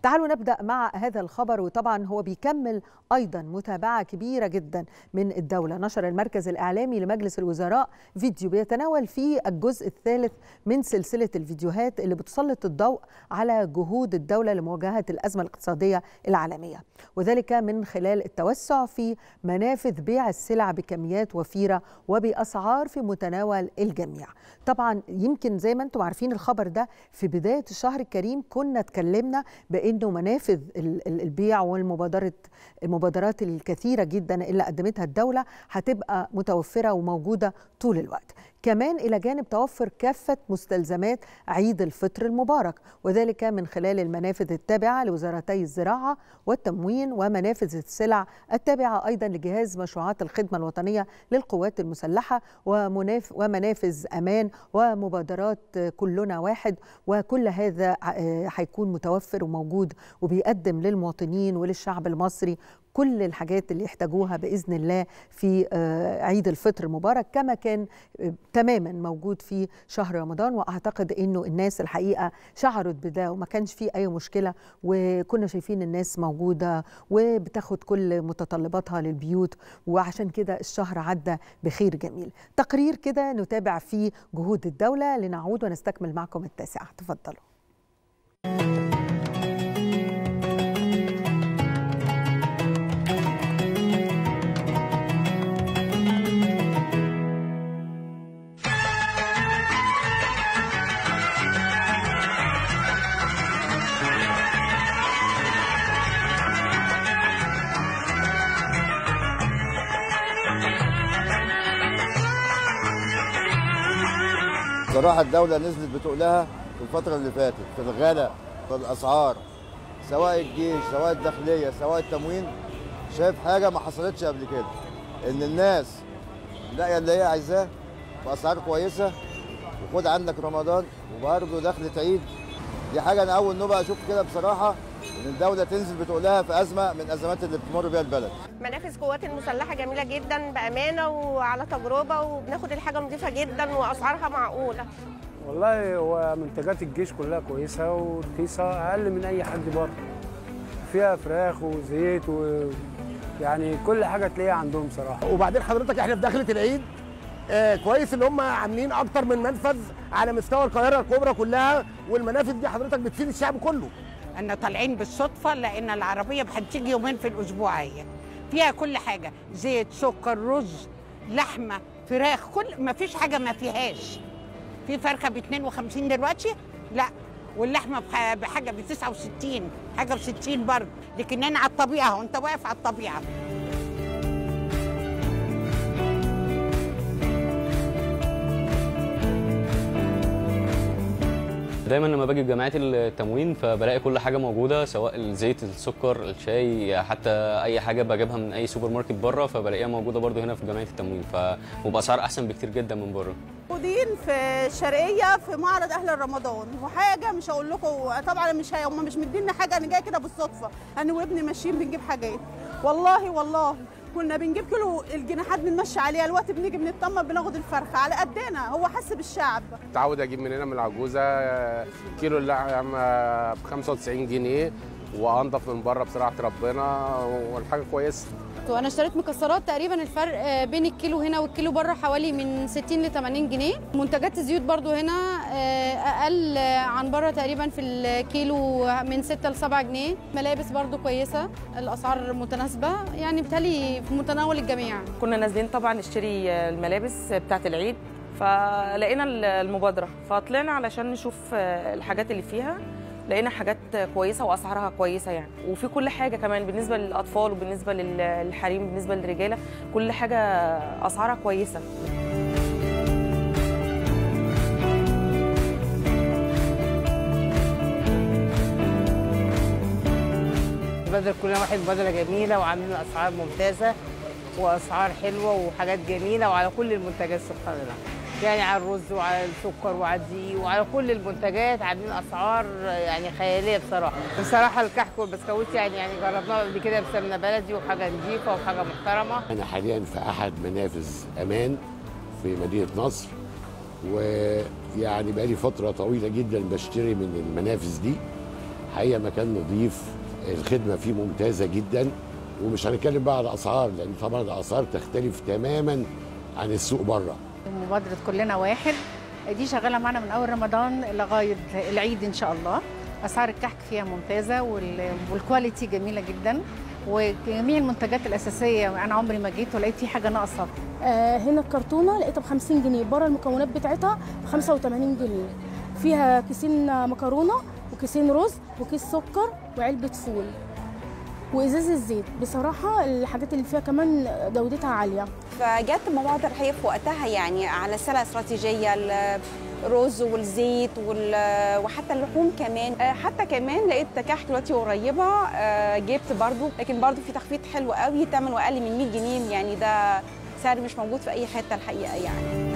تعالوا نبدأ مع هذا الخبر وطبعا هو بيكمل أيضا متابعة كبيرة جدا من الدولة نشر المركز الإعلامي لمجلس الوزراء فيديو بيتناول فيه الجزء الثالث من سلسلة الفيديوهات اللي بتسلط الضوء على جهود الدولة لمواجهة الأزمة الاقتصادية العالمية وذلك من خلال التوسع في منافذ بيع السلع بكميات وفيرة وبأسعار في متناول الجميع طبعا يمكن زي ما انتم عارفين الخبر ده في بداية الشهر الكريم كنا اتكلمنا بأنه منافذ البيع والمبادرة المبادرات الكثيرة جدا اللي قدمتها الدولة هتبقى متوفرة وموجودة طول الوقت كمان إلى جانب توفر كافة مستلزمات عيد الفطر المبارك وذلك من خلال المنافذ التابعة لوزارتي الزراعة والتموين ومنافذ السلع التابعة أيضا لجهاز مشروعات الخدمة الوطنية للقوات المسلحة ومناف ومنافذ أمان ومبادرات كلنا واحد وكل هذا هيكون متوفر وموجود وبيقدم للمواطنين وللشعب المصري كل الحاجات اللي يحتاجوها باذن الله في عيد الفطر المبارك كما كان تماما موجود في شهر رمضان واعتقد انه الناس الحقيقه شعرت بده وما كانش في اي مشكله وكنا شايفين الناس موجوده وبتاخد كل متطلباتها للبيوت وعشان كده الشهر عدى بخير جميل تقرير كده نتابع فيه جهود الدوله لنعود ونستكمل معكم التاسعه تفضلوا بصراحة الدولة نزلت بتقلها في الفترة اللي فاتت في الغلاء في الأسعار سواء الجيش سواء الداخلية سواء التموين شايف حاجة ما حصلتش قبل كده إن الناس لاقية اللي هي عايزاه بأسعار كويسة وخد عندك رمضان وبرضه دخلة عيد دي حاجة أنا أول نوبة أشوف كده بصراحة إن الدولة تنزل بتقولها في أزمة من الأزمات اللي بتمر بيها البلد منافذ قوات المسلحه جميله جدا بامانه وعلى تجربه وبناخد الحاجه نظيفه جدا واسعارها معقوله والله هو منتجات الجيش كلها كويسه ورخيصه اقل من اي حد بره فيها فراخ وزيت و يعني كل حاجه تلاقيها عندهم صراحه وبعدين حضرتك احنا في دخله العيد آه كويس ان هم عاملين اكتر من منفذ على مستوى القاهره الكبرى كلها والمنافذ دي حضرتك بتفيد الشعب كله احنا طالعين بالصدفه لان العربيه هتيجي يومين في الاسبوع هي فيها كل حاجه زيت سكر رز لحمه فراخ كل ما فيش حاجه ما فيهاش في فرخه ب 52 دلوقتي لا واللحمه بح- بحاجه ب 69 حاجه ب 60 برضه لكن انا على الطبيعه وانت واقف على الطبيعه دايما لما باجي بجمعيات التموين فبلاقي كل حاجه موجوده سواء الزيت السكر الشاي حتى اي حاجه بجيبها من اي سوبر ماركت بره فبلاقيها موجوده برضو هنا في جمعيه التموين ف وباسعار احسن بكتير جدا من بره موجودين في الشرقيه في معرض اهل رمضان وحاجه مش هقول لكم طبعا مش هي هم مش مدينا حاجه انا جايه كده بالصدفه انا وابني ماشيين بنجيب حاجات والله والله كنا بنجيب كيلو الجناحات بنمشي عليها الوقت بنيجي بنطمن بناخد الفرخه على قدنا هو حس بالشعب متعود اجيب من هنا من العجوزه كيلو اللحمه ب 95 جنيه وانضف من بره بصراحه ربنا والحاجه كويسه وانا اشتريت مكسرات تقريبا الفرق آه، بين الكيلو هنا والكيلو بره حوالي من 60 ل 80 جنيه منتجات الزيوت برضو هنا آه، اقل آه، عن بره تقريبا في الكيلو من 6 ل 7 جنيه ملابس برضو كويسه الاسعار متناسبه يعني بتهيألي في متناول الجميع كنا نازلين طبعا نشتري الملابس بتاعه العيد فلقينا المبادره فطلعنا علشان نشوف الحاجات اللي فيها لقينا حاجات كويسه واسعارها كويسه يعني وفي كل حاجه كمان بالنسبه للاطفال وبالنسبه للحريم بالنسبه للرجاله كل حاجه اسعارها كويسه بدل كلنا واحد بدلة جميلة وعاملين أسعار ممتازة وأسعار حلوة وحاجات جميلة وعلى كل المنتجات سبحان الله يعني على الرز وعلى السكر وعلى الدقيق وعلى كل المنتجات عاملين أسعار يعني خيالية بصراحة بصراحة الكحك والبسكويت يعني يعني جربناه قبل كده بسمنة بلدي وحاجة نظيفة وحاجة محترمة أنا حاليا في أحد منافذ أمان في مدينة نصر ويعني بقالي فترة طويلة جدا بشتري من المنافذ دي حقيقه مكان نظيف الخدمه فيه ممتازه جدا ومش هنتكلم بقى على الاسعار لان طبعا الاسعار تختلف تماما عن السوق بره مبادرة كلنا واحد دي شغالة معنا من أول رمضان لغاية العيد إن شاء الله أسعار الكحك فيها ممتازة وال- والكواليتي جميلة جدا وجميع المنتجات الأساسية أنا عمري ما جيت ولقيت في حاجة ناقصة آه، هنا الكرتونه لقيتها ب 50 جنيه بره المكونات بتاعتها ب 85 جنيه فيها كيسين مكرونه وكيسين رز وكيس سكر وعلبه فول وازاز الزيت بصراحه الحاجات اللي فيها كمان جودتها عاليه فجت مبادرة الحقيقة في وقتها يعني على السلة الاستراتيجية الرز والزيت وال- وحتى اللحوم كمان آه، حتى كمان لقيت كحك دلوقتي قريبة آه، جبت برضو لكن برضو في تخفيض حلو قوي ثمنه أقل من 100 جنيه يعني ده سعر مش موجود في أي حتة الحقيقة يعني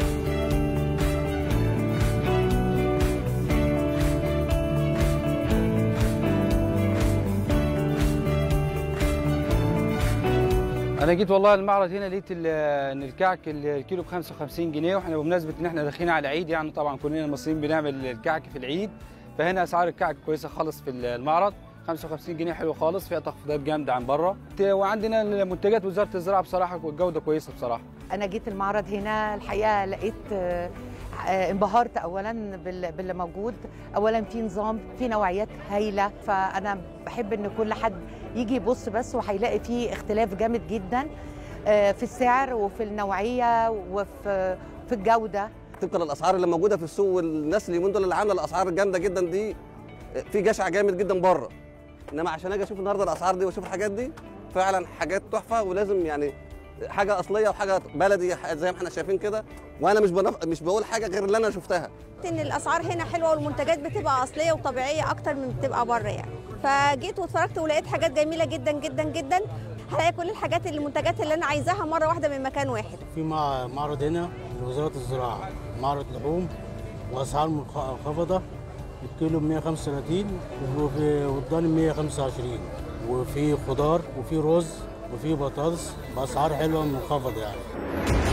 انا جيت والله المعرض هنا لقيت ال- ان الكعك الكيلو ب 55 جنيه واحنا بمناسبه ان احنا داخلين على عيد يعني طبعا كلنا المصريين بنعمل الكعك في العيد فهنا اسعار الكعك كويسه خالص في المعرض 55 جنيه حلو خالص فيها تخفيضات جامده عن بره وعندنا منتجات وزاره الزراعه بصراحه الجوده كويسه بصراحه انا جيت المعرض هنا الحقيقه لقيت آه، آه، انبهرت اولا بال- باللي موجود اولا في نظام في نوعيات هايله فانا بحب ان كل حد يجي يبص بس وهيلاقي فيه اختلاف جامد جدا آه، في السعر وفي النوعيه وفي في الجوده طبقا للاسعار اللي موجوده في السوق والناس اليومين دول اللي عامله الاسعار الجامده جدا دي في جشع جامد جدا بره انما عشان اجي اشوف النهارده الاسعار دي واشوف الحاجات دي فعلا حاجات تحفه ولازم يعني حاجه اصليه وحاجه بلدي زي ما احنا شايفين كده وانا مش بنف... مش بقول حاجه غير اللي انا شفتها ان الاسعار هنا حلوه والمنتجات بتبقى اصليه وطبيعيه اكتر من بتبقى بره يعني فجيت واتفرجت ولقيت حاجات جميله جدا جدا جدا هلاقي كل الحاجات المنتجات اللي انا عايزاها مره واحده من مكان واحد في مع- معرض هنا لوزارة الزراعة معرض لحوم وأسعار منخ- منخفضة الكيلو ب 135 وفي والضاني 125 وفي خضار وفي رز وفي بطاطس بأسعار حلوة منخفضة يعني